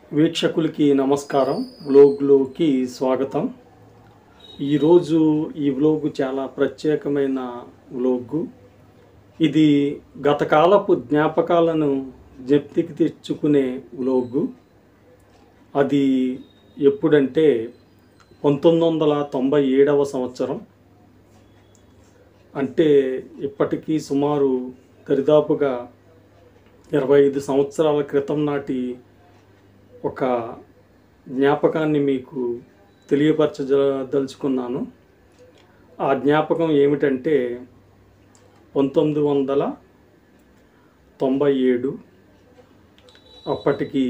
వీక్షకులకి నమస్కారం వ్లోగ్లోకి స్వాగతం ఈరోజు ఈ వ్లోగ్ చాలా ప్రత్యేకమైన వ్లోగ్ ఇది గత కాలపు జ్ఞాపకాలను జప్తికి తెచ్చుకునే వ్లోగ్ అది ఎప్పుడంటే పంతొమ్మిది వందల తొంభై ఏడవ సంవత్సరం అంటే ఇప్పటికీ సుమారు దరిదాపుగా ఇరవై ఐదు సంవత్సరాల క్రితం నాటి ఒక జ్ఞాపకాన్ని మీకు తెలియపరచదలుచుకున్నాను ఆ జ్ఞాపకం ఏమిటంటే పంతొమ్మిది వందల తొంభై ఏడు అప్పటికి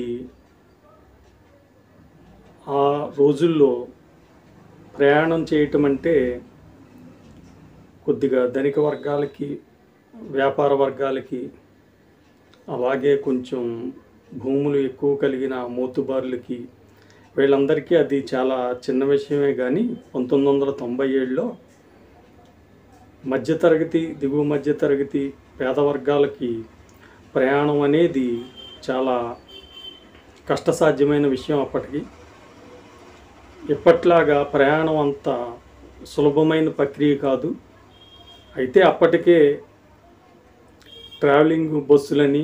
ఆ రోజుల్లో ప్రయాణం చేయటం అంటే కొద్దిగా ధనిక వర్గాలకి వ్యాపార వర్గాలకి అలాగే కొంచెం భూములు ఎక్కువ కలిగిన మోతుబారులకి వీళ్ళందరికీ అది చాలా చిన్న విషయమే కానీ పంతొమ్మిది వందల తొంభై ఏడులో మధ్యతరగతి దిగువ మధ్యతరగతి పేద వర్గాలకి ప్రయాణం అనేది చాలా కష్టసాధ్యమైన విషయం అప్పటికి ఇప్పట్లాగా ప్రయాణం అంత సులభమైన ప్రక్రియ కాదు అయితే అప్పటికే ట్రావెలింగ్ బస్సులని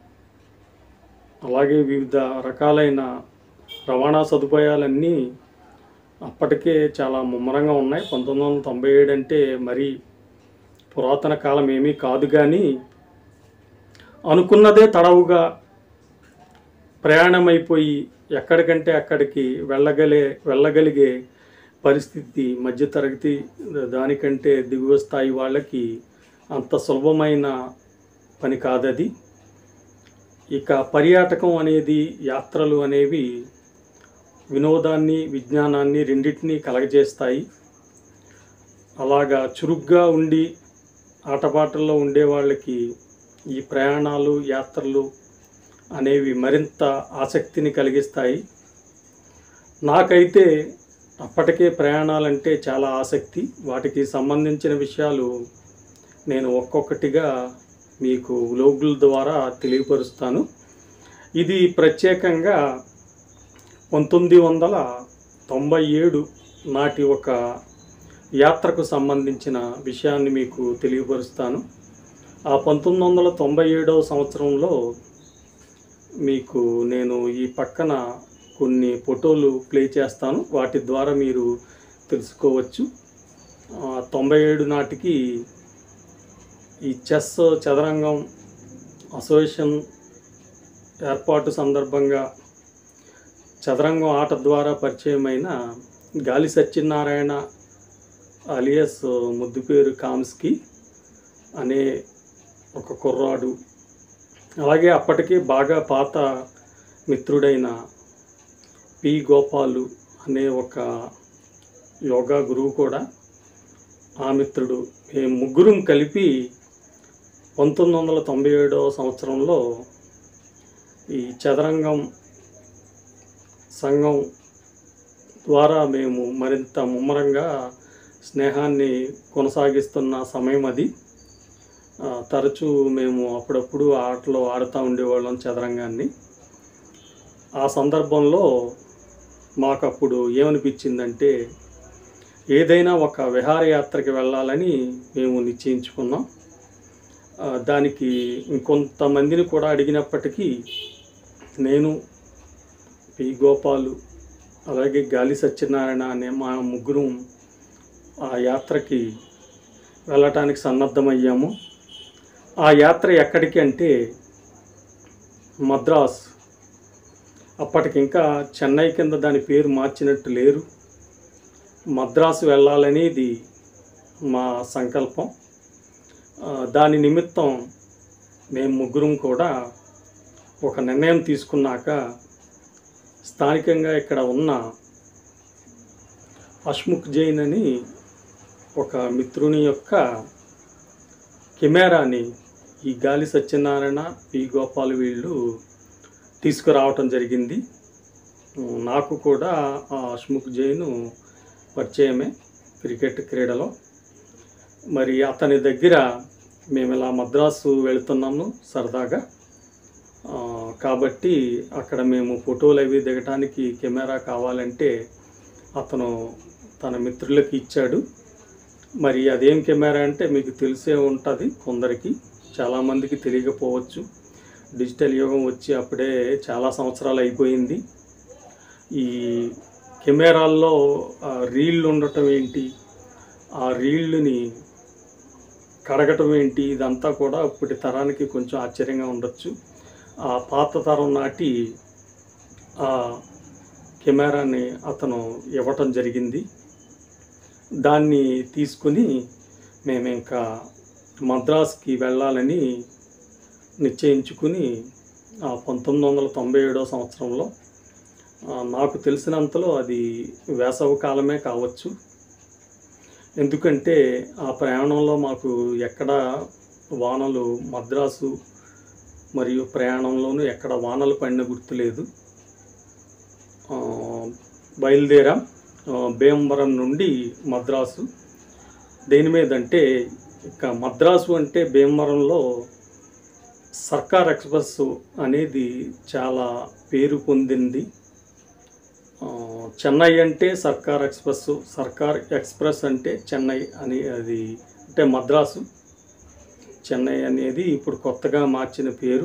అలాగే వివిధ రకాలైన రవాణా సదుపాయాలన్నీ అప్పటికే చాలా ముమ్మరంగా ఉన్నాయి పంతొమ్మిది వందల తొంభై ఏడు అంటే మరీ పురాతన కాలం ఏమీ కాదు కానీ అనుకున్నదే తడవుగా ప్రయాణం అయిపోయి ఎక్కడికంటే అక్కడికి వెళ్ళగలే వెళ్ళగలిగే పరిస్థితి మధ్యతరగతి దానికంటే దిగువ స్థాయి వాళ్ళకి అంత సులభమైన పని కాదది ఇక పర్యాటకం అనేది యాత్రలు అనేవి వినోదాన్ని విజ్ఞానాన్ని రెండింటినీ కలగజేస్తాయి అలాగా చురుగ్గా ఉండి ఆటపాటల్లో ఉండే వాళ్ళకి ఈ ప్రయాణాలు యాత్రలు అనేవి మరింత ఆసక్తిని కలిగిస్తాయి నాకైతే అప్పటికే ప్రయాణాలంటే చాలా ఆసక్తి వాటికి సంబంధించిన విషయాలు నేను ఒక్కొక్కటిగా మీకు వ్లోగుల ద్వారా తెలియపరుస్తాను ఇది ప్రత్యేకంగా పంతొమ్మిది వందల తొంభై ఏడు నాటి ఒక యాత్రకు సంబంధించిన విషయాన్ని మీకు తెలియపరుస్తాను ఆ పంతొమ్మిది వందల తొంభై ఏడవ సంవత్సరంలో మీకు నేను ఈ పక్కన కొన్ని ఫోటోలు ప్లే చేస్తాను వాటి ద్వారా మీరు తెలుసుకోవచ్చు ఆ, తొంభై ఏడు నాటికి ఈ చెస్ చదరంగం అసోసియేషన్ ఏర్పాటు సందర్భంగా చదరంగం ఆట ద్వారా పరిచయమైన గాలి సత్యనారాయణ అలియస్ ముద్దు పేరు కామ్స్కి అనే ఒక కుర్రాడు అలాగే అప్పటికే బాగా పాత మిత్రుడైన పి గోపాలు అనే ఒక యోగా గురువు కూడా ఆ మిత్రుడు మేము ముగ్గురం కలిపి పంతొమ్మిది వందల తొంభై ఏడవ సంవత్సరంలో ఈ చదరంగం సంఘం ద్వారా మేము మరింత ముమ్మరంగా స్నేహాన్ని కొనసాగిస్తున్న సమయం అది ఆ, తరచూ మేము అప్పుడప్పుడు ఆటలో ఆడుతూ ఉండేవాళ్ళం చదరంగాన్ని ఆ సందర్భంలో మాకు అప్పుడు ఏమనిపించిందంటే ఏదైనా ఒక విహారయాత్రకి వెళ్ళాలని మేము నిశ్చయించుకున్నాం ఆ, దానికి ఇంకొంతమందిని కూడా అడిగినప్పటికీ నేను పి గోపాలు అలాగే గాలి సత్యనారాయణ అనే మా ముగ్గురు ఆ యాత్రకి వెళ్ళటానికి సన్నద్ధమయ్యాము ఆ యాత్ర ఎక్కడికి అంటే మద్రాస్ అప్పటికి ఇంకా చెన్నై కింద దాని పేరు మార్చినట్టు లేరు మద్రాసు వెళ్ళాలనేది మా సంకల్పం ఆ, దాని నిమిత్తం మేము ముగ్గురం కూడా ఒక నిర్ణయం తీసుకున్నాక స్థానికంగా ఇక్కడ ఉన్న అష్ముఖ్ జైన్ అని ఒక మిత్రుని యొక్క కెమెరాని ఈ గాలి సత్యనారాయణ పి గోపాల్ వీళ్ళు తీసుకురావటం జరిగింది ఉమ్, నాకు కూడా ఆ అష్ముఖ్ జైన్ పరిచయమే క్రికెట్ క్రీడలో మరి అతని దగ్గర మేము ఇలా మద్రాసు వెళుతున్నాము సరదాగా ఆ, కాబట్టి అక్కడ మేము ఫోటోలు అవి దిగటానికి కెమెరా కావాలంటే అతను తన మిత్రులకి ఇచ్చాడు మరి అదేం కెమెరా అంటే మీకు తెలిసే ఉంటుంది కొందరికి చాలామందికి తెలియకపోవచ్చు డిజిటల్ యుగం వచ్చి అప్పుడే చాలా సంవత్సరాలు అయిపోయింది ఈ కెమెరాల్లో ఆ, రీళ్ళు ఉండటం ఏంటి ఆ రీళ్ళని కడగటం ఏంటి ఇదంతా కూడా ఇప్పటి తరానికి కొంచెం ఆశ్చర్యంగా ఉండొచ్చు ఆ పాత తరం నాటి ఆ కెమెరాని అతను ఇవ్వటం జరిగింది దాన్ని తీసుకుని మేము ఇంకా మద్రాస్కి వెళ్ళాలని నిశ్చయించుకుని ఆ పంతొమ్మిది వందల తొంభై ఏడో సంవత్సరంలో ఆ, నాకు తెలిసినంతలో అది వేసవి కాలమే కావచ్చు ఎందుకంటే ఆ ప్రయాణంలో మాకు ఎక్కడ వానలు మద్రాసు మరియు ప్రయాణంలోనూ ఎక్కడ వానలు పడిన గుర్తులేదు ఆ, బయలుదేరాం ఆ, భీమవరం నుండి మద్రాసు దేని మీద అంటే ఇక మద్రాసు అంటే భీమవరంలో సర్కార్ ఎక్స్ప్రెస్ అనేది చాలా పేరు పొందింది ఆ, చెన్నై అంటే సర్కార్ ఎక్స్ప్రెస్ సర్కార్ ఎక్స్ప్రెస్ అంటే చెన్నై అని అది అంటే మద్రాసు చెన్నై అనేది ఇప్పుడు కొత్తగా మార్చిన పేరు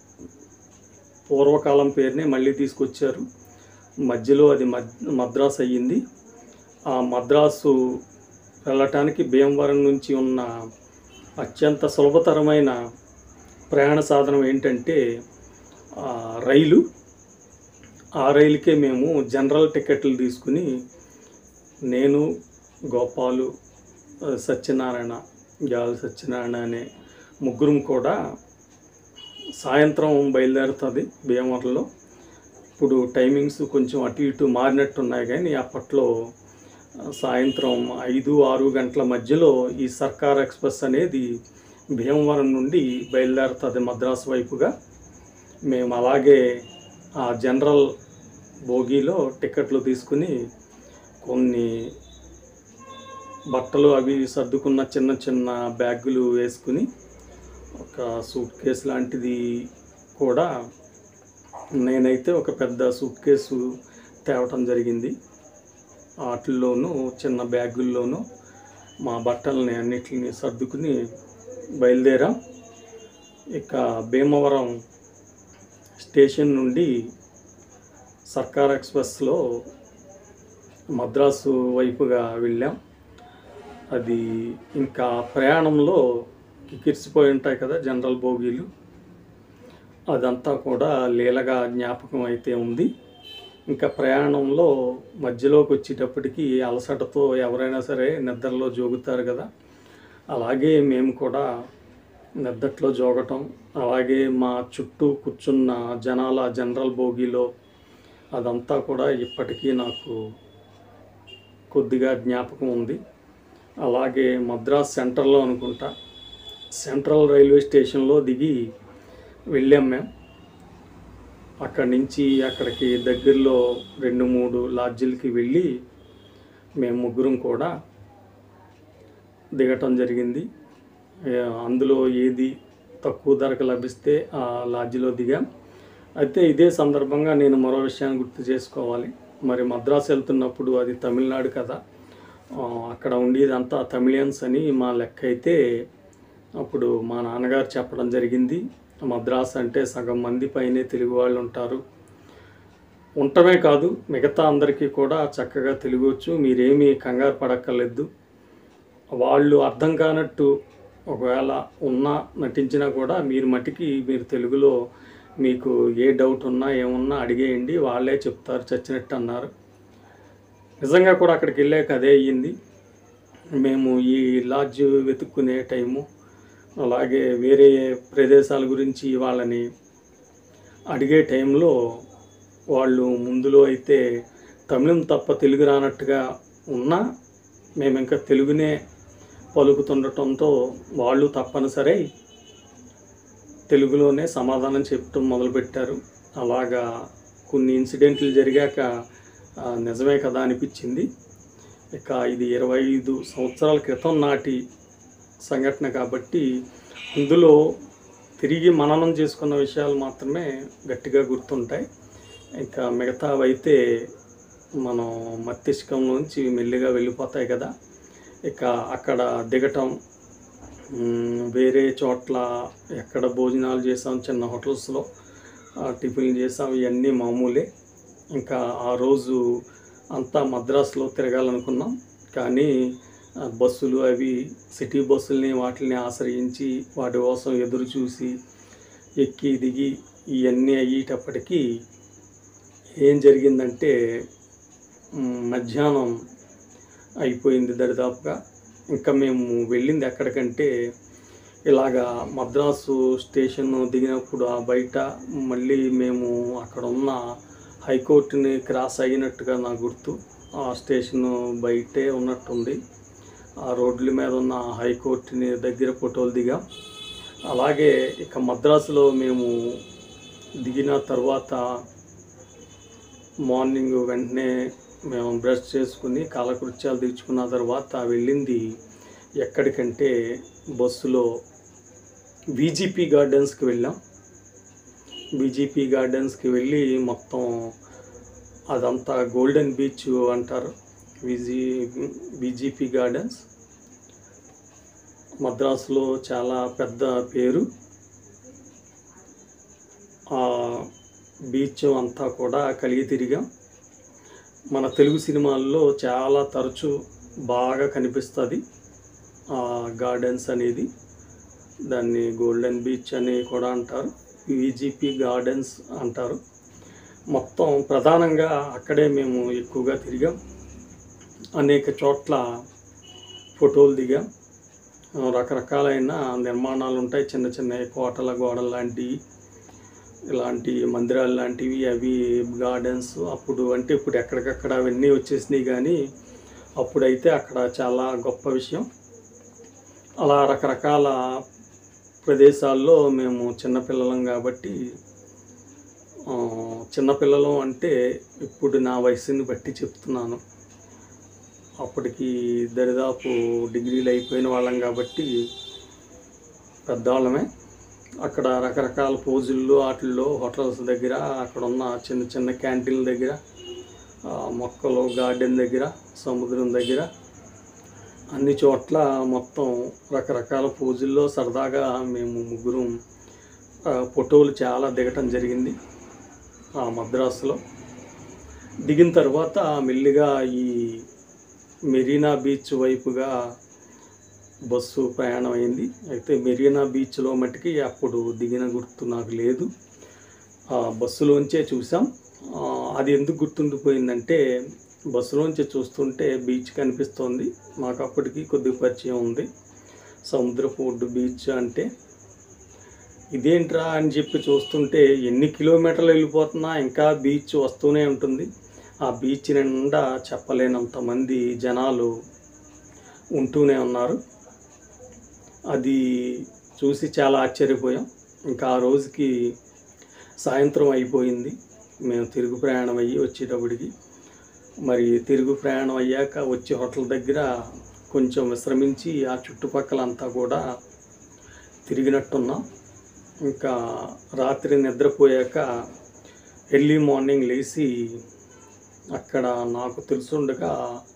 పూర్వకాలం పేరునే మళ్ళీ తీసుకొచ్చారు మధ్యలో అది మద్ మద్రాసు అయ్యింది ఆ మద్రాసు వెళ్ళటానికి భీమవరం నుంచి ఉన్న అత్యంత సులభతరమైన ప్రయాణ సాధనం ఏంటంటే ఆ, రైలు ఆ రైలుకే మేము జనరల్ టికెట్లు తీసుకుని నేను గోపాలు ఆ, సత్యనారాయణ గాలి సత్యనారాయణ అనే ముగ్గురం కూడా సాయంత్రం బయలుదేరుతుంది భీమవరంలో ఇప్పుడు టైమింగ్స్ కొంచెం అటు ఇటు మారినట్టున్నాయి కానీ అప్పట్లో ఆ, సాయంత్రం ఐదు ఆరు గంటల మధ్యలో ఈ సర్కార్ ఎక్స్ప్రెస్ అనేది భీమవరం నుండి బయలుదేరుతుంది మద్రాసు వైపుగా మేము అలాగే ఆ జనరల్ బోగీలో టికెట్లు తీసుకుని కొన్ని బట్టలు అవి సర్దుకున్న చిన్న చిన్న బ్యాగులు వేసుకుని ఒక సూట్ కేసు లాంటిది కూడా నేనైతే ఒక పెద్ద సూట్ కేసు తేవటం జరిగింది వాటిల్లోనూ చిన్న బ్యాగుల్లోనూ మా బట్టల్ని అన్నిటిని సర్దుకుని బయలుదేరాం ఇక భీమవరం స్టేషన్ నుండి సర్కార్ ఎక్స్ప్రెస్లో మద్రాసు వైపుగా వెళ్ళాం అది ఇంకా ప్రయాణంలో కిక్కిరిసిపోయి ఉంటాయి కదా జనరల్ బోగీలు అదంతా కూడా లీలగా జ్ఞాపకం అయితే ఉంది ఇంకా ప్రయాణంలో మధ్యలోకి వచ్చేటప్పటికి అలసటతో ఎవరైనా సరే నిద్రలో జోగుతారు కదా అలాగే మేము కూడా నిద్దట్లో జోగటం అలాగే మా చుట్టూ కూర్చున్న జనాల జనరల్ బోగీలో అదంతా కూడా ఇప్పటికీ నాకు కొద్దిగా జ్ఞాపకం ఉంది అలాగే మద్రాస్ సెంట్రల్లో అనుకుంటా సెంట్రల్ రైల్వే స్టేషన్లో దిగి వెళ్ళాం మేము అక్కడి నుంచి అక్కడికి దగ్గరలో రెండు మూడు లాడ్జీలకి వెళ్ళి మేము ముగ్గురం కూడా దిగటం జరిగింది ఏ, అందులో ఏది తక్కువ ధరకు లభిస్తే ఆ లాడ్జిలో దిగాం అయితే ఇదే సందర్భంగా నేను మరో విషయాన్ని గుర్తు చేసుకోవాలి మరి మద్రాసు వెళ్తున్నప్పుడు అది తమిళనాడు కదా ఆ, అక్కడ ఉండేదంతా తమిళియన్స్ అని మా లెక్క అయితే అప్పుడు మా నాన్నగారు చెప్పడం జరిగింది మద్రాసు అంటే సగం మంది పైనే తెలుగు వాళ్ళు ఉంటారు ఉండటమే కాదు మిగతా అందరికీ కూడా చక్కగా తెలుగు వచ్చు మీరేమీ కంగారు పడక్కర్లేదు వాళ్ళు అర్థం కానట్టు ఒకవేళ ఉన్నా నటించినా కూడా మీరు మటుకి మీరు తెలుగులో మీకు ఏ డౌట్ ఉన్నా ఏమున్నా అడిగేయండి వాళ్ళే చెప్తారు చచ్చినట్టు అన్నారు నిజంగా కూడా అక్కడికి వెళ్ళాక అదే అయ్యింది మేము ఈ లాడ్జ్ వెతుక్కునే టైము అలాగే వేరే ప్రదేశాల గురించి వాళ్ళని అడిగే టైంలో వాళ్ళు ముందులో అయితే తమిళం తప్ప తెలుగు రానట్టుగా ఉన్నా మేము ఇంకా తెలుగునే పలుకుతుండటంతో వాళ్ళు తప్పనిసరి తెలుగులోనే సమాధానం చెప్పటం మొదలుపెట్టారు అలాగా కొన్ని ఇన్సిడెంట్లు జరిగాక ఆ, నిజమే కదా అనిపించింది ఇక ఇది ఇరవై ఐదు సంవత్సరాల క్రితం నాటి సంఘటన కాబట్టి ఇందులో తిరిగి మననం చేసుకున్న విషయాలు మాత్రమే గట్టిగా గుర్తుంటాయి ఇంకా మిగతావైతే మనం మస్తిష్కంలోంచి మెల్లిగా వెళ్ళిపోతాయి కదా ఇక అక్కడ దిగటం మ్, వేరే చోట్ల ఎక్కడ భోజనాలు చేసాం చిన్న హోటల్స్లో టిఫిన్ చేసాం ఇవన్నీ మామూలే ఇంకా ఆ రోజు అంతా మద్రాసులో తిరగాలనుకున్నాం కానీ ఆ, బస్సులు అవి సిటీ బస్సుల్ని వాటిని ఆశ్రయించి వాటి కోసం ఎదురు చూసి ఎక్కి దిగి ఇవన్నీ అయ్యేటప్పటికీ ఏం జరిగిందంటే మ్, మధ్యాహ్నం అయిపోయింది దరిదాపుగా ఇంకా మేము వెళ్ళింది ఎక్కడికంటే ఇలాగా మద్రాసు స్టేషన్ దిగినప్పుడు ఆ బయట మళ్ళీ మేము అక్కడ ఉన్న హైకోర్టుని క్రాస్ అయినట్టుగా నా గుర్తు ఆ స్టేషన్ బయటే ఉన్నట్టుంది ఆ రోడ్ల మీద ఉన్న హైకోర్టుని దగ్గర ఫోటోలు దిగాం అలాగే ఇక మద్రాసులో మేము దిగిన తర్వాత మార్నింగ్ వెంటనే మేము బ్రష్ చేసుకుని కాలకృత్యాలు తీర్చుకున్న తర్వాత వెళ్ళింది ఎక్కడికంటే బస్సులో బీజీపీ గార్డెన్స్కి వెళ్ళాం బీజీపీ గార్డెన్స్కి వెళ్ళి మొత్తం అదంతా గోల్డెన్ బీచ్ అంటారు విజీ బీజీపీ గార్డెన్స్ మద్రాసులో చాలా పెద్ద పేరు ఆ బీచ్ అంతా కూడా కలిగి తిరిగాం మన తెలుగు సినిమాల్లో చాలా తరచు బాగా కనిపిస్తుంది ఆ గార్డెన్స్ అనేది దాన్ని గోల్డెన్ బీచ్ అని కూడా అంటారు విజిపి గార్డెన్స్ అంటారు మొత్తం ప్రధానంగా అక్కడే మేము ఎక్కువగా తిరిగాం అనేక చోట్ల ఫోటోలు దిగాం ఆ, రకరకాలైన నిర్మాణాలు ఉంటాయి చిన్న చిన్న కోటల గోడలు లాంటివి ఇలాంటి మందిరాలు లాంటివి అవి గార్డెన్స్ అప్పుడు అంటే ఇప్పుడు ఎక్కడికక్కడ అవన్నీ వచ్చేసినాయి కానీ అప్పుడైతే అక్కడ చాలా గొప్ప విషయం అలా రకరకాల ప్రదేశాల్లో మేము చిన్నపిల్లలం కాబట్టి ఆ, చిన్నపిల్లలం అంటే ఇప్పుడు నా వయసుని బట్టి చెప్తున్నాను అప్పటికి దరిదాపు డిగ్రీలు అయిపోయిన వాళ్ళం కాబట్టి పెద్దవాళ్ళమే అక్కడ రకరకాల పోజుల్లో వాటిల్లో హోటల్స్ దగ్గర అక్కడ ఉన్న చిన్న చిన్న క్యాంటీన్ల దగ్గర ఆ, మొక్కలు గార్డెన్ దగ్గర సముద్రం దగ్గర అన్ని చోట్ల మొత్తం రకరకాల పూజల్లో సరదాగా మేము ముగ్గురు ఫోటోలు చాలా దిగటం జరిగింది ఆ మద్రాసులో దిగిన తర్వాత మెల్లిగా ఈ మెరీనా బీచ్ వైపుగా బస్సు ప్రయాణం అయింది అయితే మెరీనా బీచ్లో మట్టుకి అప్పుడు దిగిన గుర్తు నాకు లేదు ఆ బస్సులోంచే చూసాం ఆ, అది ఎందుకు గుర్తుండిపోయిందంటే బస్సులోంచి చూస్తుంటే బీచ్ కనిపిస్తోంది మాకు అప్పటికి కొద్దిగా పరిచయం ఉంది సముద్రపు ఒడ్డు బీచ్ అంటే ఇదేంట్రా అని చెప్పి చూస్తుంటే ఎన్ని కిలోమీటర్లు వెళ్ళిపోతున్నా ఇంకా బీచ్ వస్తూనే ఉంటుంది ఆ బీచ్ నిండా చెప్పలేనంత మంది జనాలు ఉంటూనే ఉన్నారు అది చూసి చాలా ఆశ్చర్యపోయాం ఇంకా ఆ రోజుకి సాయంత్రం అయిపోయింది మేము తిరుగు ప్రయాణం అయ్యి వచ్చేటప్పటికి మరి తిరుగు ప్రయాణం అయ్యాక వచ్చి హోటల్ దగ్గర కొంచెం విశ్రమించి ఆ చుట్టుపక్కల అంతా కూడా తిరిగినట్టున్నాం ఇంకా రాత్రి నిద్రపోయాక ఎర్లీ మార్నింగ్ లేచి అక్కడ నాకు తెలుసుండగా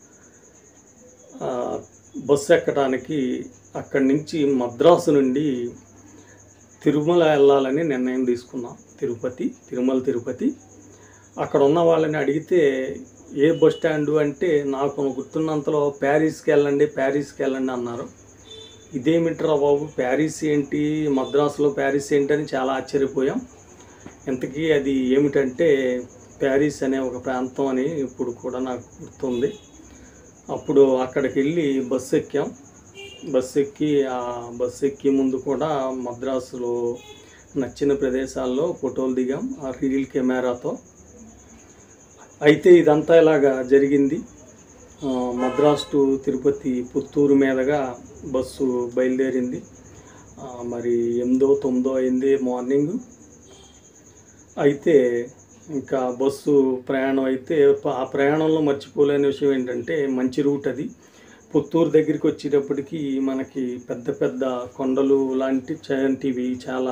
ఆ, బస్సు ఎక్కడానికి అక్కడి నుంచి మద్రాసు నుండి తిరుమల వెళ్ళాలని నిర్ణయం తీసుకున్నాం తిరుపతి తిరుమల తిరుపతి అక్కడ ఉన్న వాళ్ళని అడిగితే ఏ బస్ స్టాండు అంటే నాకు గుర్తున్నంతలో ప్యారిస్కి వెళ్ళండి ప్యారిస్కి వెళ్ళండి అన్నారు ఇదేమిట్రా బాబు ప్యారిస్ ఏంటి మద్రాసులో ప్యారిస్ ఏంటి అని చాలా ఆశ్చర్యపోయాం ఇంతకీ అది ఏమిటంటే ప్యారిస్ అనే ఒక ప్రాంతం అని ఇప్పుడు కూడా నాకు గుర్తుంది అప్పుడు అక్కడికి వెళ్ళి బస్సు ఎక్కాం బస్సు ఎక్కి ఆ బస్సు ఎక్కి ముందు కూడా మద్రాసులో నచ్చిన ప్రదేశాల్లో ఫోటోలు దిగాం ఆ రీల్ కెమెరాతో అయితే ఇదంతా ఇలాగా జరిగింది ఆ, మద్రాస్ టు తిరుపతి పుత్తూరు మీదుగా బస్సు బయలుదేరింది ఆ, మరి ఎనిమిదో తొమ్మిదో అయింది మార్నింగ్ అయితే ఇంకా బస్సు ప్రయాణం అయితే ప- ఆ ప్రయాణంలో మర్చిపోలేని విషయం ఏంటంటే మంచి రూట్ అది పుత్తూరు దగ్గరికి వచ్చేటప్పటికి మనకి పెద్ద పెద్ద కొండలు లాంటి చాంటివి చాలా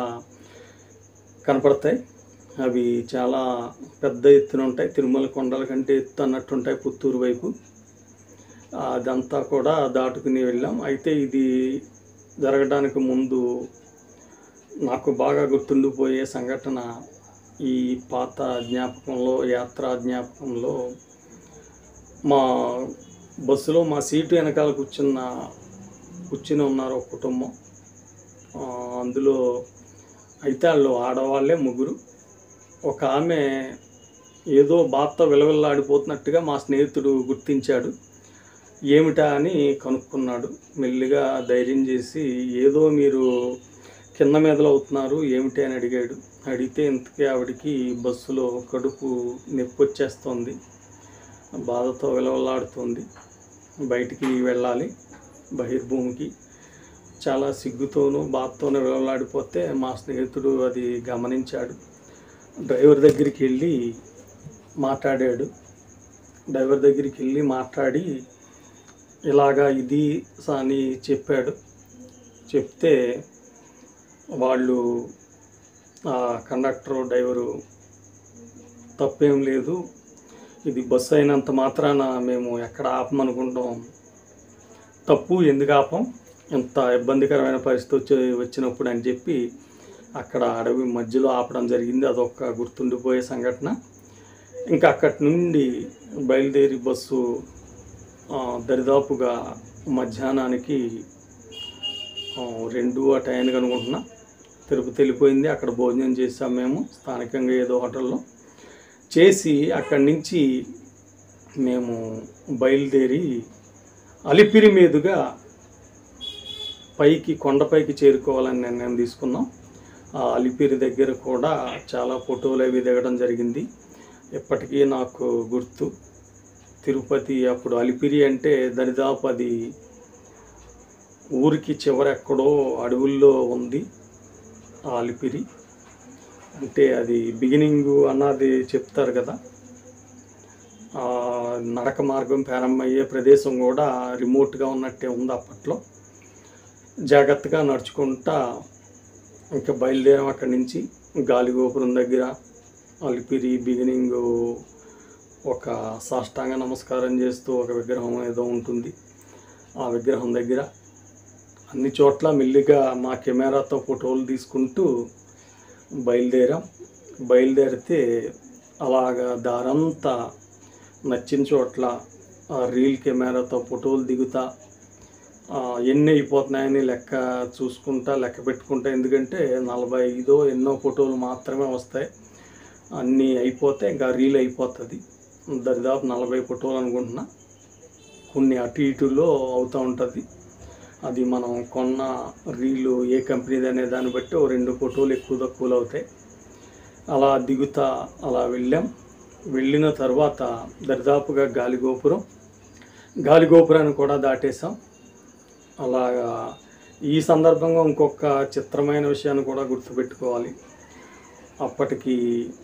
కనపడతాయి అవి చాలా పెద్ద ఎత్తున ఉంటాయి తిరుమల కొండల కంటే ఎత్తు అన్నట్టు ఉంటాయి పుత్తూరు వైపు అదంతా కూడా దాటుకుని వెళ్ళాం అయితే ఇది జరగడానికి ముందు నాకు బాగా గుర్తుండిపోయే సంఘటన ఈ పాత జ్ఞాపకంలో యాత్రా జ్ఞాపకంలో మా బస్సులో మా సీటు వెనకాల కూర్చున్న కూర్చుని ఉన్నారు ఒక కుటుంబం ఆ, అందులో అయితే వాళ్ళు ఆడవాళ్ళే ముగ్గురు ఒక ఆమె ఏదో బాధతో విలవిల్లాడిపోతున్నట్టుగా మా స్నేహితుడు గుర్తించాడు ఏమిటా అని కనుక్కున్నాడు మెల్లిగా ధైర్యం చేసి ఏదో మీరు కింద మీదలో అవుతున్నారు ఏమిటి అని అడిగాడు అడిగితే ఇంతకీ ఆవిడికి బస్సులో కడుపు నొప్పి వచ్చేస్తోంది బాధతో విలవలాడుతుంది బయటికి వెళ్ళాలి బహిర్భూమికి చాలా సిగ్గుతోనూ బాధతోనూ విలవలాడిపోతే మా స్నేహితుడు అది గమనించాడు డ్రైవర్ దగ్గరికి వెళ్ళి మాట్లాడాడు డ్రైవర్ దగ్గరికి వెళ్ళి మాట్లాడి ఇలాగా ఇది అని చెప్పాడు చెప్తే వాళ్ళు ఆ కండక్టర్ డ్రైవరు తప్పేం లేదు ఇది బస్సు అయినంత మాత్రాన మేము ఎక్కడ ఆపమనుకుంటాం తప్పు ఎందుకు ఆపం ఇంత ఇబ్బందికరమైన పరిస్థితి వచ్చి వచ్చినప్పుడు అని చెప్పి అక్కడ అడవి మధ్యలో ఆపడం జరిగింది అదొక గుర్తుండిపోయే సంఘటన ఇంకా అక్కడి నుండి బయలుదేరి బస్సు ఆ, దరిదాపుగా మధ్యాహ్నానికి ఆ, రెండు ఆ టైంకి అనుకుంటున్నా తిరుపతి వెళ్ళిపోయింది అక్కడ భోజనం చేసాం మేము స్థానికంగా ఏదో హోటల్లో చేసి అక్కడి నుంచి మేము బయలుదేరి అలిపిరి మీదుగా పైకి కొండపైకి చేరుకోవాలని నిర్ణయం తీసుకున్నాం ఆ అలిపిరి దగ్గర కూడా చాలా ఫోటోలు అవి దిగడం జరిగింది ఇప్పటికీ నాకు గుర్తు తిరుపతి అప్పుడు అలిపిరి అంటే దరిదాపు అది ఊరికి చివరెక్కడో అడవుల్లో ఉంది ఆ అలిపిరి అంటే అది బిగినింగ్ అన్నది చెప్తారు కదా ఆ నడక మార్గం ప్రారంభమయ్యే ప్రదేశం కూడా రిమోట్గా ఉన్నట్టే ఉంది అప్పట్లో జాగ్రత్తగా నడుచుకుంటా ఇంకా బయలుదేరాం అక్కడి నుంచి గాలిగోపురం దగ్గర అలిపిరి బిగినింగ్ ఒక సాష్టాంగ నమస్కారం చేస్తూ ఒక విగ్రహం ఏదో ఉంటుంది ఆ విగ్రహం దగ్గర అన్ని చోట్ల మెల్లిగా మా కెమెరాతో ఫోటోలు తీసుకుంటూ బయలుదేరాం బయలుదేరితే అలాగా దారంతా నచ్చిన చోట్ల ఆ రీల్ కెమెరాతో ఫోటోలు దిగుతా ఆ, ఎన్ని అయిపోతున్నాయని లెక్క చూసుకుంటా లెక్క పెట్టుకుంటా ఎందుకంటే నలభై ఐదో ఎన్నో ఫోటోలు మాత్రమే వస్తాయి అన్నీ అయిపోతే ఇంకా రీల్ అయిపోతుంది దరిదాపు నలభై ఫోటోలు అనుకుంటున్నా కొన్ని అటు ఇటులో అవుతూ ఉంటుంది అది మనం కొన్న రీలు ఏ కంపెనీది అనే దాన్ని బట్టి ఓ రెండు ఫోటోలు ఎక్కువ తక్కువలు అవుతాయి అలా దిగుతా అలా వెళ్ళాం వెళ్ళిన తర్వాత దరిదాపుగా గాలిగోపురం గాలిగోపురాన్ని కూడా దాటేసాం అలాగా ఈ సందర్భంగా ఇంకొక చిత్రమైన విషయాన్ని కూడా గుర్తుపెట్టుకోవాలి అప్పటికి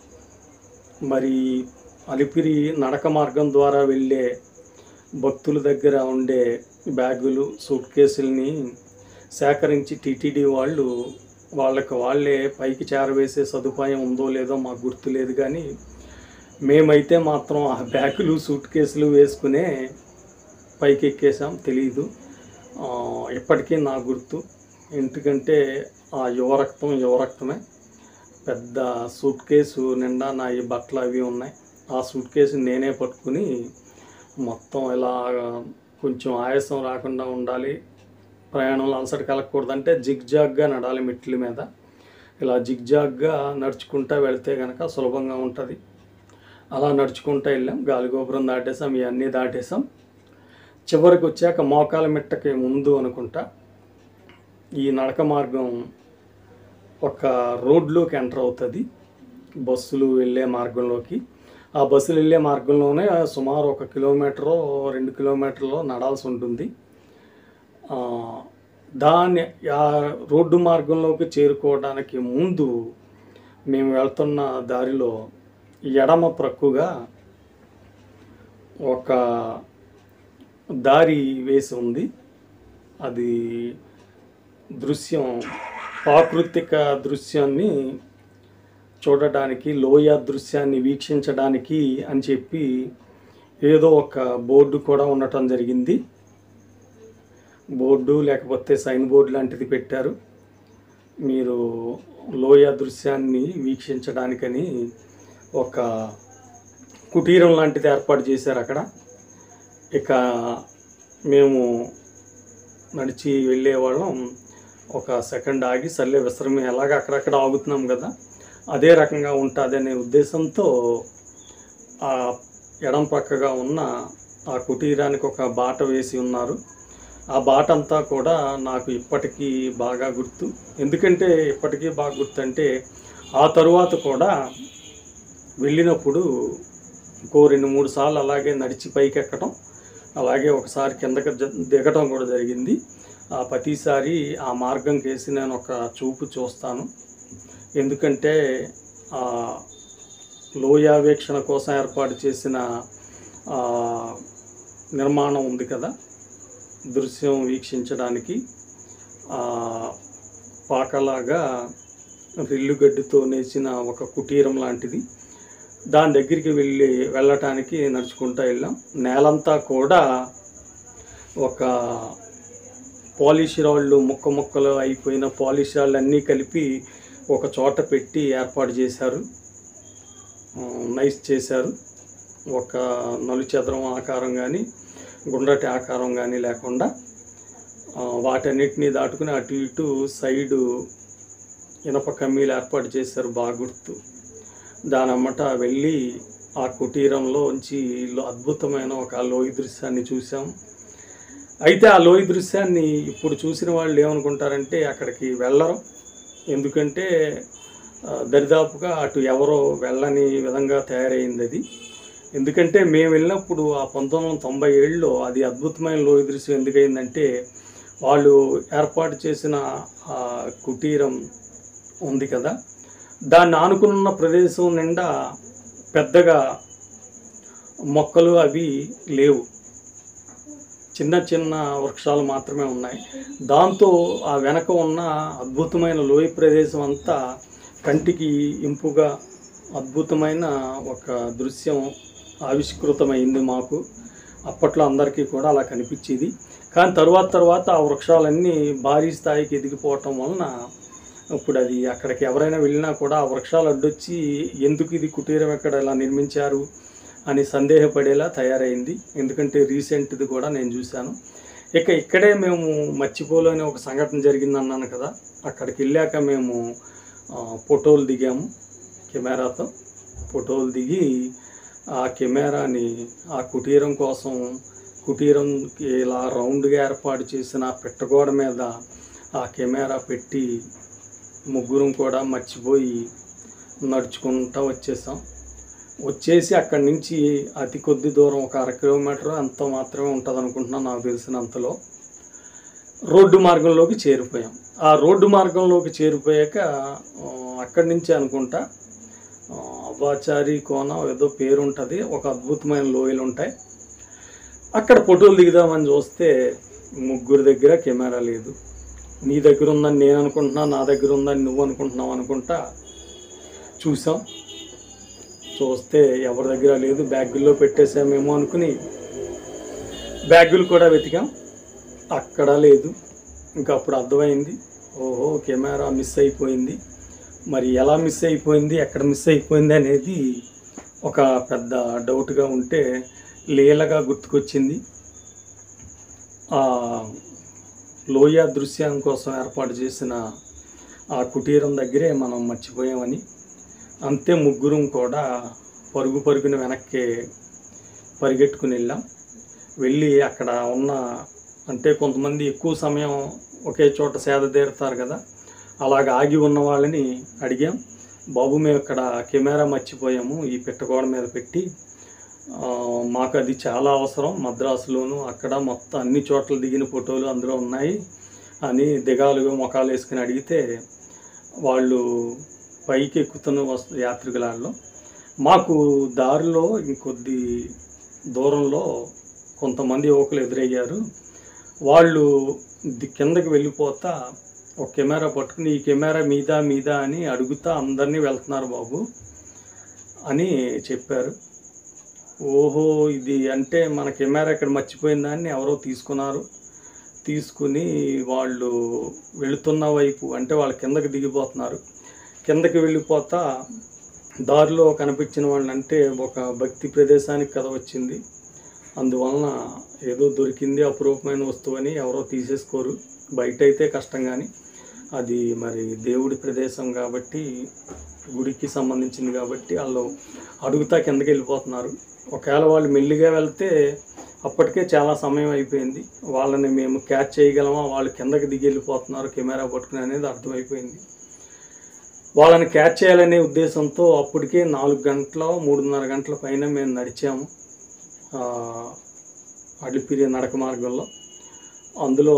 మరి అలిపిరి నడక మార్గం ద్వారా వెళ్ళే భక్తుల దగ్గర ఉండే బ్యాగులు సూట్ కేసుల్ని సేకరించి టీటీడీ వాళ్ళు వాళ్ళకి వాళ్ళే పైకి చేరవేసే సదుపాయం ఉందో లేదో మాకు గుర్తు లేదు కానీ మేమైతే మాత్రం ఆ బ్యాగులు సూట్ కేసులు వేసుకునే పైకి ఎక్కేసాం తెలీదు ఆ, ఇప్పటికీ నా గుర్తు ఎందుకంటే ఆ యువరక్తం యువరక్తమే పెద్ద సూట్ కేసు నిండా నా ఈ బట్టలు అవి ఉన్నాయి ఆ సూట్ కేసు నేనే పట్టుకుని మొత్తం ఇలా కొంచెం ఆయాసం రాకుండా ఉండాలి ప్రయాణంలో అలసట కలగకూడదంటే జిగ్జాగ్గా నడాలి మెట్ల మీద ఇలా జిగ్జాగ్గా నడుచుకుంటా వెళ్తే కనుక సులభంగా ఉంటుంది అలా నడుచుకుంటూ వెళ్ళాం గాలిగోపురం దాటేసాం ఇవన్నీ దాటేసాం చివరికి వచ్చాక మోకాల మిట్టకి ముందు అనుకుంటా ఈ నడక మార్గం ఒక రోడ్లోకి ఎంటర్ అవుతుంది బస్సులు వెళ్ళే మార్గంలోకి ఆ బస్సులు వెళ్ళే మార్గంలోనే సుమారు ఒక కిలోమీటరు రెండు కిలోమీటర్లు నడాల్సి ఉంటుంది ఆ, దాన్ని ఆ రోడ్డు మార్గంలోకి చేరుకోవడానికి ముందు మేము వెళ్తున్న దారిలో ఎడమ ప్రక్కుగా ఒక దారి వేసి ఉంది అది దృశ్యం ప్రాకృతిక దృశ్యాన్ని చూడడానికి లోయ దృశ్యాన్ని వీక్షించడానికి అని చెప్పి ఏదో ఒక బోర్డు కూడా ఉండటం జరిగింది బోర్డు లేకపోతే సైన్ బోర్డు లాంటిది పెట్టారు మీరు లోయ దృశ్యాన్ని వీక్షించడానికని ఒక కుటీరం లాంటిది ఏర్పాటు చేశారు అక్కడ ఇక మేము నడిచి వెళ్ళేవాళ్ళం ఒక సెకండ్ ఆగి సర్లే విశ్రమ ఎలాగ అక్కడక్కడ ఆగుతున్నాం కదా అదే రకంగా ఉంటుంది అనే ఉద్దేశంతో ఆ ఎడం పక్కగా ఉన్న ఆ కుటీరానికి ఒక బాట వేసి ఉన్నారు ఆ బాట అంతా కూడా నాకు ఇప్పటికీ బాగా గుర్తు ఎందుకంటే ఇప్పటికీ బాగా గుర్తు అంటే ఆ తరువాత కూడా వెళ్ళినప్పుడు ఇంకో రెండు మూడు సార్లు అలాగే నడిచి పైకి ఎక్కడం అలాగే ఒకసారి కిందకి జ- దిగటం కూడా జరిగింది ఆ ప్రతిసారి ఆ మార్గం కేసి నేను ఒక చూపు చూస్తాను ఎందుకంటే ఆ లోయావేక్షణ కోసం ఏర్పాటు చేసిన ఆ, నిర్మాణం ఉంది కదా దృశ్యం వీక్షించడానికి ఆ, పాకలాగా రిల్లుగడ్డితో నేసిన ఒక కుటీరం లాంటిది దాని దగ్గరికి వెళ్ళి వెళ్ళటానికి నడుచుకుంటూ వెళ్ళాం నేలంతా కూడా ఒక పాలిష్ రాళ్ళు ముక్క ముక్కలు అయిపోయిన పాలిష్ రాళ్ళు అన్నీ కలిపి ఒక చోట పెట్టి ఏర్పాటు చేశారు ఆ, నైస్ చేశారు ఒక నలుచదరం ఆకారం కానీ గుండ్రటి ఆకారం కానీ లేకుండా ఆ, వాటన్నిటినీ దాటుకుని అటు ఇటు సైడు ఇనప కమ్మీలు ఏర్పాటు చేశారు బాగా గుర్తు దాని అమ్మట వెళ్ళి ఆ కుటీరంలో ఉంచి లో- అద్భుతమైన ఒక లోయ దృశ్యాన్ని చూసాం అయితే ఆ లోయ దృశ్యాన్ని ఇప్పుడు చూసిన వాళ్ళు ఏమనుకుంటారంటే అక్కడికి వెళ్ళరు ఎందుకంటే ఆ, దరిదాపుగా అటు ఎవరో వెళ్ళని విధంగా తయారైంది అది ఎందుకంటే మేము వెళ్ళినప్పుడు ఆ పంతొమ్మిది వందల తొంభై ఏడులో అది అద్భుతమైన లోయ దృశ్యం ఎందుకైందంటే వాళ్ళు ఏర్పాటు చేసిన ఆ కుటీరం ఉంది కదా దాన్ని ఆనుకున్న ప్రదేశం నిండా పెద్దగా మొక్కలు అవి లేవు చిన్న చిన్న వృక్షాలు మాత్రమే ఉన్నాయి దాంతో ఆ వెనక ఉన్న అద్భుతమైన లోయ ప్రదేశం అంతా కంటికి ఇంపుగా అద్భుతమైన ఒక దృశ్యం ఆవిష్కృతమైంది మాకు అప్పట్లో అందరికీ కూడా అలా కనిపించేది కానీ తర్వాత తర్వాత ఆ వృక్షాలన్నీ భారీ స్థాయికి ఎదిగిపోవటం వలన ఇప్పుడు అది అక్కడికి ఎవరైనా వెళ్ళినా కూడా ఆ వృక్షాలు అడ్డొచ్చి ఎందుకు ఇది కుటీరం ఎక్కడ ఇలా నిర్మించారు అని సందేహపడేలా తయారైంది ఎందుకంటే రీసెంట్ది కూడా నేను చూశాను ఇక ఇక్కడే మేము మర్చిపోలేని ఒక సంఘటన జరిగింది అన్నాను కదా అక్కడికి వెళ్ళాక మేము ఆ, ఫోటోలు దిగాము కెమెరాతో ఫోటోలు దిగి ఆ కెమెరాని ఆ కుటీరం కోసం కుటీరంకి ఇలా రౌండ్గా ఏర్పాటు చేసిన ఆ పెట్టగోడ మీద ఆ కెమెరా పెట్టి ముగ్గురం కూడా మర్చిపోయి నడుచుకుంటూ వచ్చేసాం వచ్చేసి అక్కడి నుంచి అతి కొద్ది దూరం ఒక అర కిలోమీటర్ అంత మాత్రమే ఉంటుంది అనుకుంటున్నాను నాకు తెలిసినంతలో రోడ్డు మార్గంలోకి చేరిపోయాం ఆ రోడ్డు మార్గంలోకి చేరిపోయాక ఆ, అక్కడి నుంచి అనుకుంటా ఆ, అవ్వాచారి కోన ఏదో పేరు ఉంటుంది ఒక అద్భుతమైన లోయలు ఉంటాయి అక్కడ ఫోటోలు దిగుదామని చూస్తే ముగ్గురు దగ్గర కెమెరా లేదు నీ దగ్గర ఉందని నేను అనుకుంటున్నా నా దగ్గర ఉందని నువ్వు అనుకుంటున్నావు అనుకుంటా చూసాం చూస్తే ఎవరి దగ్గర లేదు బ్యాగుల్లో పెట్టేసామేమో అనుకుని బ్యాగులు కూడా వెతికాం అక్కడ లేదు ఇంకా అప్పుడు అర్థమైంది ఓహో కెమెరా మిస్ అయిపోయింది మరి ఎలా మిస్ అయిపోయింది ఎక్కడ మిస్ అయిపోయింది అనేది ఒక పెద్ద డౌట్గా ఉంటే లీలగా గుర్తుకొచ్చింది ఆ లోయ దృశ్యం కోసం ఏర్పాటు చేసిన ఆ కుటీరం దగ్గరే మనం మర్చిపోయామని అంతే ముగ్గురం కూడా పరుగు పరుగున వెనక్కి పరిగెట్టుకుని వెళ్ళాం వెళ్ళి అక్కడ ఉన్న అంటే కొంతమంది ఎక్కువ సమయం ఒకే చోట సేద తీరుతారు కదా అలాగ ఆగి ఉన్న వాళ్ళని అడిగాం బాబు మేము ఇక్కడ కెమెరా మర్చిపోయాము ఈ పెట్టగోడ మీద పెట్టి ఆ, మాకు అది చాలా అవసరం మద్రాసులోను అక్కడ మొత్తం అన్ని చోట్ల దిగిన ఫోటోలు అందులో ఉన్నాయి అని దిగాలుగా ముఖాలు వేసుకుని అడిగితే వాళ్ళు పైకి ఎక్కుతున్న వస్తు యాత్రికులలో మాకు దారిలో ఇంకొద్ది దూరంలో కొంతమంది యువకులు ఎదురయ్యారు వాళ్ళు ది- కిందకి వెళ్ళిపోతా ఒక కెమెరా పట్టుకుని ఈ కెమెరా మీద మీద అని అడుగుతా అందరినీ వెళ్తున్నారు బాబు అని చెప్పారు ఓహో ఇది అంటే మన కెమెరా ఇక్కడ మర్చిపోయిందని ఎవరో తీసుకున్నారు తీసుకుని వాళ్ళు వెళుతున్న వైపు అంటే వాళ్ళు కిందకి దిగిపోతున్నారు కిందకి వెళ్ళిపోతా దారిలో కనిపించిన వాళ్ళు అంటే ఒక భక్తి ప్రదేశానికి కథ వచ్చింది అందువలన ఏదో దొరికింది అపురూపమైన వస్తువు అని ఎవరో తీసేసుకోరు బయట అయితే కష్టం కానీ అది మరి దేవుడి ప్రదేశం కాబట్టి గుడికి సంబంధించింది కాబట్టి వాళ్ళు అడుగుతా కిందకి వెళ్ళిపోతున్నారు ఒకవేళ వాళ్ళు మెల్లిగా వెళ్తే అప్పటికే చాలా సమయం అయిపోయింది వాళ్ళని మేము క్యాచ్ చేయగలమా వాళ్ళు కిందకి దిగి వెళ్ళిపోతున్నారు కెమెరా పట్టుకుని అనేది అర్థమైపోయింది వాళ్ళని క్యాచ్ చేయాలనే ఉద్దేశంతో అప్పటికే నాలుగు గంటల మూడున్నర గంటల పైన మేము నడిచాము ఆ, అడిపిరి నడక మార్గంలో అందులో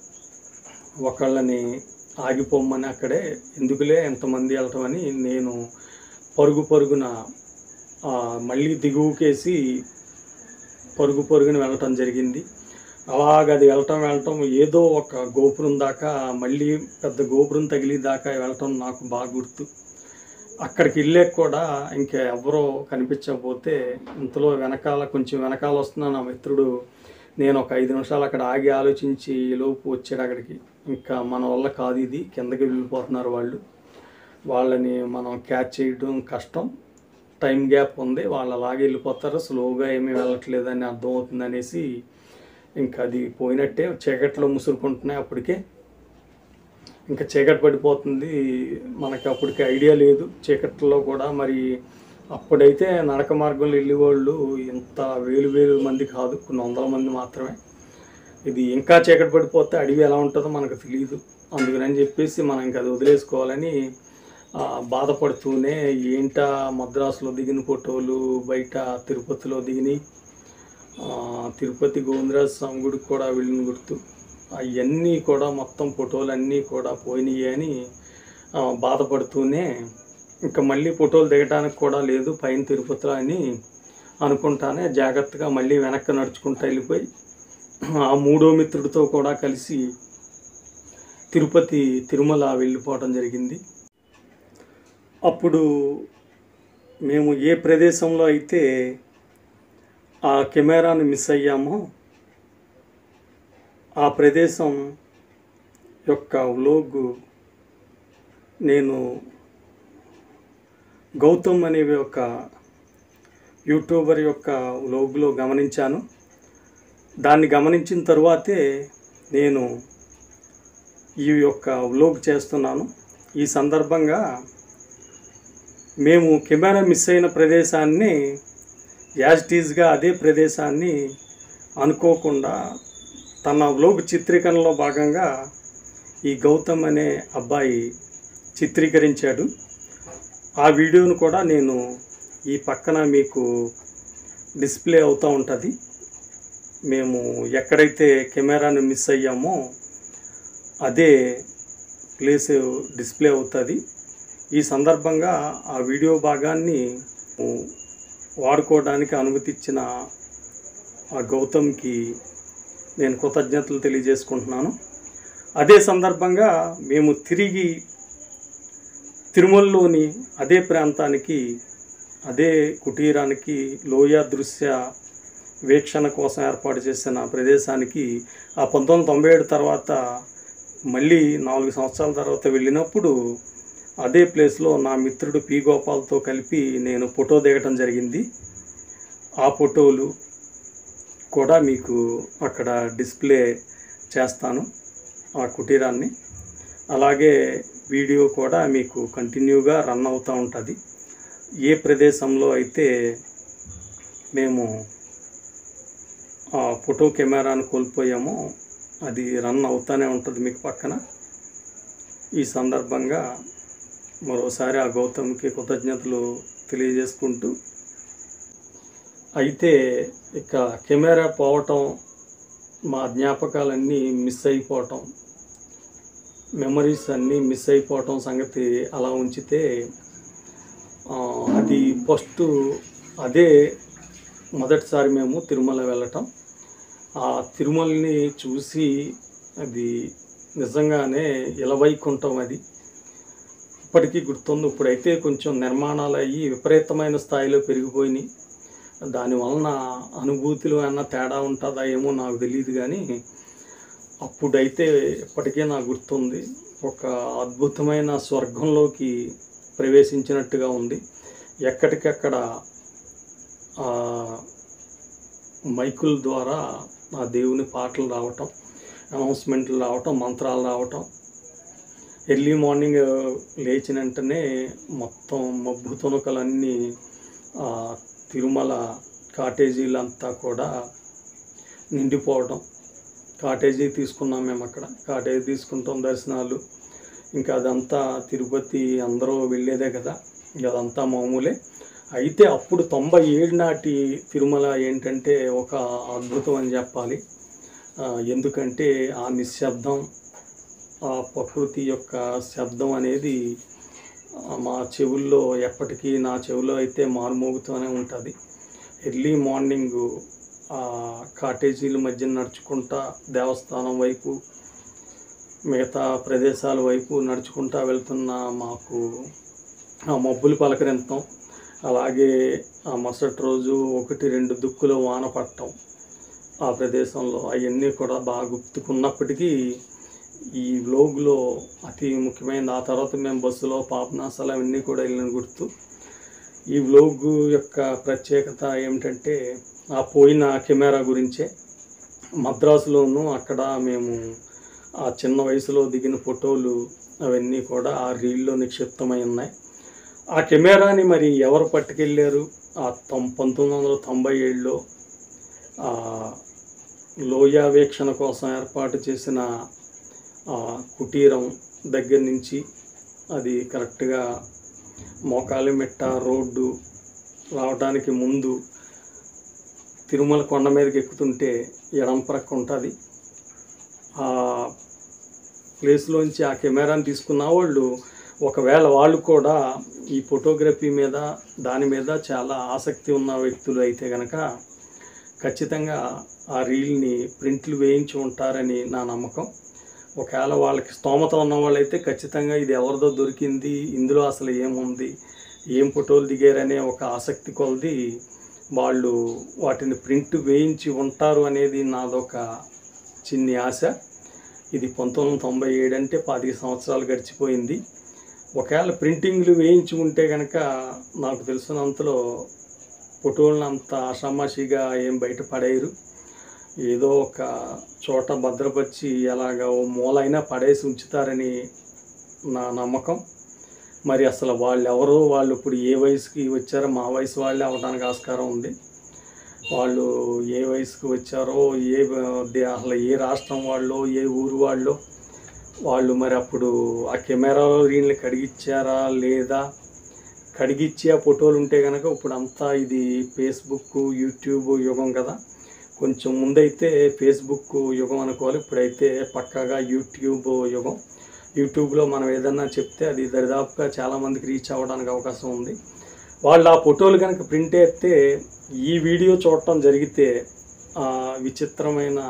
ఒకళ్ళని ఆగిపోమ్మని అక్కడే ఎందుకులే ఎంతమంది వెళ్ళటం అని నేను పరుగు పరుగున ఆ, మళ్ళీ దిగువకేసి పరుగు పరుగున వెళ్ళటం జరిగింది అలాగ అది వెళ్ళటం వెళ్ళటం ఏదో ఒక గోపురం దాకా మళ్ళీ పెద్ద గోపురం తగిలి దాకా వెళ్ళటం నాకు బాగా గుర్తు అక్కడికి వెళ్ళాక కూడా ఇంకా ఎవరో కనిపించకపోతే ఇంతలో వెనకాల కొంచెం వెనకాల వస్తున్న నా మిత్రుడు నేను ఒక ఐదు నిమిషాలు అక్కడ ఆగి ఆలోచించి ఈ లోపు వచ్చాడు అక్కడికి ఇంకా మన వల్ల కాదు ఇది కిందకి వెళ్ళిపోతున్నారు వాళ్ళు వాళ్ళని మనం క్యాచ్ చేయడం కష్టం టైం గ్యాప్ ఉంది వాళ్ళు అలాగే వెళ్ళిపోతారు స్లోగా ఏమీ వెళ్ళట్లేదని అర్థమవుతుంది అనేసి ఇంకా అది పోయినట్టే చీకట్లో ముసురుకుంటున్నాయి అప్పటికే ఇంకా చీకటి పడిపోతుంది మనకి అప్పటికి ఐడియా లేదు చీకట్లో కూడా మరి అప్పుడైతే నడక మార్గంలో వెళ్ళేవాళ్ళు ఇంత వేలు వేలు మంది కాదు కొన్ని వందల మంది మాత్రమే ఇది ఇంకా చీకటి పడిపోతే అడవి ఎలా ఉంటుందో మనకు తెలియదు అందుకని చెప్పేసి మనం ఇంకా అది వదిలేసుకోవాలని ఆ, బాధపడుతూనే ఏంటా మద్రాసులో దిగిన ఫోటోలు బయట తిరుపతిలో దిగినాయి ఆ, తిరుపతి గోవిందరాజ స్వామి గుడికి కూడా వెళ్ళిన గుర్తు అవన్నీ కూడా మొత్తం ఫోటోలు అన్నీ కూడా పోయినాయి అని ఆ, బాధపడుతూనే ఇంకా మళ్ళీ ఫోటోలు దిగడానికి కూడా లేదు పైన తిరుపతిలో అని అనుకుంటానే జాగ్రత్తగా మళ్ళీ వెనక్కి నడుచుకుంటూ వెళ్ళిపోయి ఆ మూడో మిత్రుడితో కూడా కలిసి తిరుపతి తిరుమల వెళ్ళిపోవడం జరిగింది అప్పుడు మేము ఏ ప్రదేశంలో అయితే ఆ కెమెరాను మిస్ అయ్యామో ఆ ప్రదేశం యొక్క వ్లోగ్ నేను గౌతమ్ అనే ఒక యూట్యూబర్ యొక్క వ్లోగ్లో గమనించాను దాన్ని గమనించిన తరువాతే నేను ఈ యొక్క వ్లోగ్ చేస్తున్నాను ఈ సందర్భంగా మేము కెమెరా మిస్ అయిన ప్రదేశాన్ని యాజ్ టీజ్గా అదే ప్రదేశాన్ని అనుకోకుండా తన వ్లోగ్ చిత్రీకరణలో భాగంగా ఈ గౌతమ్ అనే అబ్బాయి చిత్రీకరించాడు ఆ వీడియోను కూడా నేను ఈ పక్కన మీకు డిస్ప్లే అవుతూ ఉంటుంది మేము ఎక్కడైతే కెమెరాను మిస్ అయ్యామో అదే ప్లేస్ డిస్ప్లే అవుతుంది ఈ సందర్భంగా ఆ వీడియో భాగాన్ని వాడుకోవడానికి అనుమతి ఇచ్చిన ఆ గౌతమ్కి నేను కృతజ్ఞతలు తెలియజేసుకుంటున్నాను అదే సందర్భంగా మేము తిరిగి తిరుమలలోని అదే ప్రాంతానికి అదే కుటీరానికి లోయ దృశ్య వీక్షణ కోసం ఏర్పాటు చేసిన ప్రదేశానికి ఆ పంతొమ్మిది వందల తొంభై ఏడు తర్వాత మళ్ళీ నాలుగు సంవత్సరాల తర్వాత వెళ్ళినప్పుడు అదే ప్లేస్లో నా మిత్రుడు పి గోపాల్తో కలిపి నేను ఫోటో దిగటం జరిగింది ఆ ఫోటోలు కూడా మీకు అక్కడ డిస్ప్లే చేస్తాను ఆ కుటీరాన్ని అలాగే వీడియో కూడా మీకు కంటిన్యూగా రన్ అవుతూ ఉంటుంది ఏ ప్రదేశంలో అయితే మేము ఆ ఫోటో కెమెరాను కోల్పోయామో అది రన్ అవుతూనే ఉంటుంది మీకు పక్కన ఈ సందర్భంగా మరోసారి ఆ గౌతమ్కి కృతజ్ఞతలు తెలియజేసుకుంటూ అయితే ఇక కెమెరా పోవటం మా జ్ఞాపకాలన్నీ మిస్ అయిపోవటం మెమరీస్ అన్నీ మిస్ అయిపోవటం సంగతి అలా ఉంచితే ఆ, అది ఫస్ట్ అదే మొదటిసారి మేము తిరుమల వెళ్ళటం ఆ తిరుమలని చూసి అది నిజంగానే ఇలవైకుంఠం అది ఇప్పటికీ గుర్తుంది ఇప్పుడైతే కొంచెం నిర్మాణాలు అయ్యి విపరీతమైన స్థాయిలో పెరిగిపోయినాయి దాని వలన అనుభూతిలో అన్న తేడా ఉంటుందా ఏమో నాకు తెలియదు కానీ అప్పుడైతే ఇప్పటికే నాకు గుర్తుంది ఒక అద్భుతమైన స్వర్గంలోకి ప్రవేశించినట్టుగా ఉంది ఎక్కడికక్కడ ఆ మైకుల ద్వారా ఆ దేవుని పాటలు రావటం అనౌన్స్మెంట్లు రావటం మంత్రాలు రావటం ఎర్లీ మార్నింగ్ లేచిన వెంటనే మొత్తం మబ్బు తునకలన్నీ ఆ, తిరుమల కాటేజీలంతా కూడా నిండిపోవడం కాటేజీ తీసుకున్నాం మేము అక్కడ కాటేజీ తీసుకుంటాం దర్శనాలు ఇంకా అదంతా తిరుపతి అందరూ వెళ్ళేదే కదా ఇంకా అదంతా మామూలే అయితే అప్పుడు తొంభై ఏడు నాటి తిరుమల ఏంటంటే ఒక అద్భుతం అని చెప్పాలి ఆ, ఎందుకంటే ఆ నిశ్శబ్దం ఆ ప్రకృతి యొక్క శబ్దం అనేది ఆ, మా చెవుల్లో ఎప్పటికీ నా చెవిలో అయితే మారుమోగుతూనే ఉంటుంది ఎర్లీ మార్నింగ్ ఆ కాటేజీల మధ్య నడుచుకుంటా దేవస్థానం వైపు మిగతా ప్రదేశాల వైపు నడుచుకుంటా వెళ్తున్న మాకు ఆ మబ్బులు పలకరించడం అలాగే ఆ మరుసటి రోజు ఒకటి రెండు దుక్కులు వాన పట్టడం ఆ ప్రదేశంలో అవన్నీ కూడా బాగా గుర్తుకున్నప్పటికీ ఈ వ్లోగ్లో అతి ముఖ్యమైనది ఆ తర్వాత మేము బస్సులో పాపనాసాలు అవన్నీ కూడా వెళ్ళిన గుర్తు ఈ వ్లోగ్ యొక్క ప్రత్యేకత ఏమిటంటే ఆ పోయిన కెమెరా గురించే మద్రాసులోను అక్కడ మేము ఆ చిన్న వయసులో దిగిన ఫోటోలు అవన్నీ కూడా ఆ రీల్లో నిక్షిప్తమై ఉన్నాయి ఆ కెమెరాని మరి ఎవరు పట్టుకెళ్ళారు ఆ తొం పంతొమ్మిది వందల తొంభై ఏడులో ఆ లోయ వీక్షణ కోసం ఏర్పాటు చేసిన ఆ కుటీరం దగ్గర నుంచి అది కరెక్ట్గా మోకాలిమిట్ట రోడ్డు రావడానికి ముందు తిరుమల కొండ మీదకి ఎక్కుతుంటే ఎడం ప్రక్క ఉంటుంది ఆ ప్లేస్లోంచి ఆ కెమెరాని తీసుకున్న వాళ్ళు ఒకవేళ వాళ్ళు కూడా ఈ ఫోటోగ్రఫీ మీద దాని మీద చాలా ఆసక్తి ఉన్న వ్యక్తులు అయితే కనుక ఖచ్చితంగా ఆ రీల్ని ప్రింట్లు వేయించి ఉంటారని నా నమ్మకం ఒకవేళ వాళ్ళకి స్తోమత ఉన్న వాళ్ళైతే ఖచ్చితంగా ఇది ఎవరిదో దొరికింది ఇందులో అసలు ఏముంది ఏం ఫోటోలు దిగారనే ఒక ఆసక్తి కొలది వాళ్ళు వాటిని ప్రింట్ వేయించి ఉంటారు అనేది నాదొక చిన్ని ఆశ ఇది పంతొమ్మిది వందల తొంభై ఏడు అంటే పది సంవత్సరాలు గడిచిపోయింది ఒకవేళ ప్రింటింగ్లు వేయించి ఉంటే కనుక నాకు తెలిసినంతలో ఫోటోలను అంత ఆషామాషిగా ఏం బయట పడేయరు ఏదో ఒక చోట భద్రపరిచి అలాగా ఓ మూలైనా పడేసి ఉంచుతారని నా నమ్మకం మరి అసలు వాళ్ళు ఎవరో వాళ్ళు ఇప్పుడు ఏ వయసుకి వచ్చారో మా వయసు వాళ్ళే అవడానికి ఆస్కారం ఉంది వాళ్ళు ఏ వయసుకి వచ్చారో ఏ దే- అసలు ఏ రాష్ట్రం వాళ్ళు ఏ ఊరు వాళ్ళు వాళ్ళు మరి అప్పుడు ఆ కెమెరాలో వీళ్ళని కడిగిచ్చారా లేదా కడిగిచ్చి ఆ ఫోటోలు ఉంటే కనుక ఇప్పుడు అంతా ఇది ఫేస్బుక్ యూట్యూబ్ యుగం కదా కొంచెం ముందైతే ఫేస్బుక్ యుగం అనుకోవాలి ఇప్పుడైతే పక్కాగా యూట్యూబ్ యుగం యూట్యూబ్లో మనం ఏదన్నా చెప్తే అది దరిదాపుగా చాలామందికి రీచ్ అవ్వడానికి అవకాశం ఉంది వాళ్ళు ఆ ఫోటోలు కనుక ప్రింట్ ఎత్తే ఈ వీడియో చూడటం జరిగితే ఆ విచిత్రమైన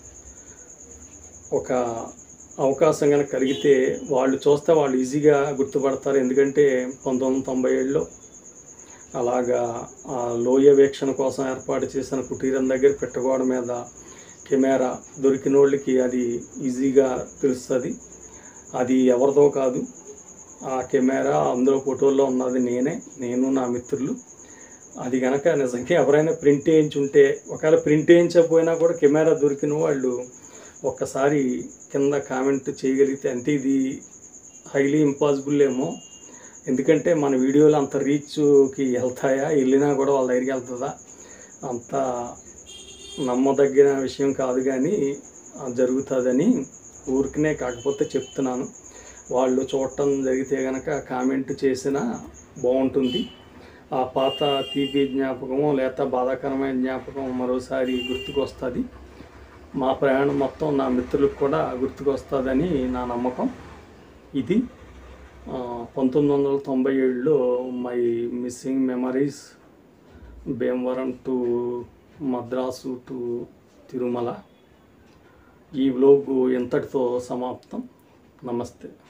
ఒక అవకాశం కనుక కలిగితే వాళ్ళు చూస్తే వాళ్ళు ఈజీగా గుర్తుపడతారు ఎందుకంటే పంతొమ్మిది వందల తొంభై ఏడులో అలాగా ఆ లోయ వీక్షణ కోసం ఏర్పాటు చేసిన కుటీరం దగ్గర పెట్టగోడ మీద కెమెరా దొరికిన వాళ్ళకి అది ఈజీగా తెలుస్తుంది అది ఎవరిదో కాదు ఆ కెమెరా అందులో ఫోటోల్లో ఉన్నది నేనే నేను నా మిత్రులు అది కనుక నిజంగా ఎవరైనా ప్రింట్ వేయించుంటే ఒకవేళ ప్రింట్ వేయించకపోయినా కూడా కెమెరా దొరికిన వాళ్ళు ఒక్కసారి కింద కామెంట్ చేయగలిగితే అంటే ఇది హైలీ ఇంపాసిబుల్ ఏమో ఎందుకంటే మన వీడియోలు అంత రీచ్కి వెళ్తాయా వెళ్ళినా కూడా వాళ్ళ దగ్గరికి వెళ్తుందా అంత నమ్మదగిన విషయం కాదు కానీ ఆ, జరుగుతుందని ఊరికనే కాకపోతే చెప్తున్నాను వాళ్ళు చూడటం జరిగితే కనుక కామెంట్ చేసినా బాగుంటుంది ఆ పాత తీపి జ్ఞాపకము లేక బాధాకరమైన జ్ఞాపకం మరోసారి గుర్తుకొస్తుంది మా ప్రయాణం మొత్తం నా మిత్రులకు కూడా గుర్తుకొస్తుందని నా నమ్మకం ఇది ఆ, పంతొమ్మిది వందల తొంభై ఏడులో my missing memories Bhimavaram to Madras to Tirumala ఈ వ్లోగు ఇంతటితో సమాప్తం నమస్తే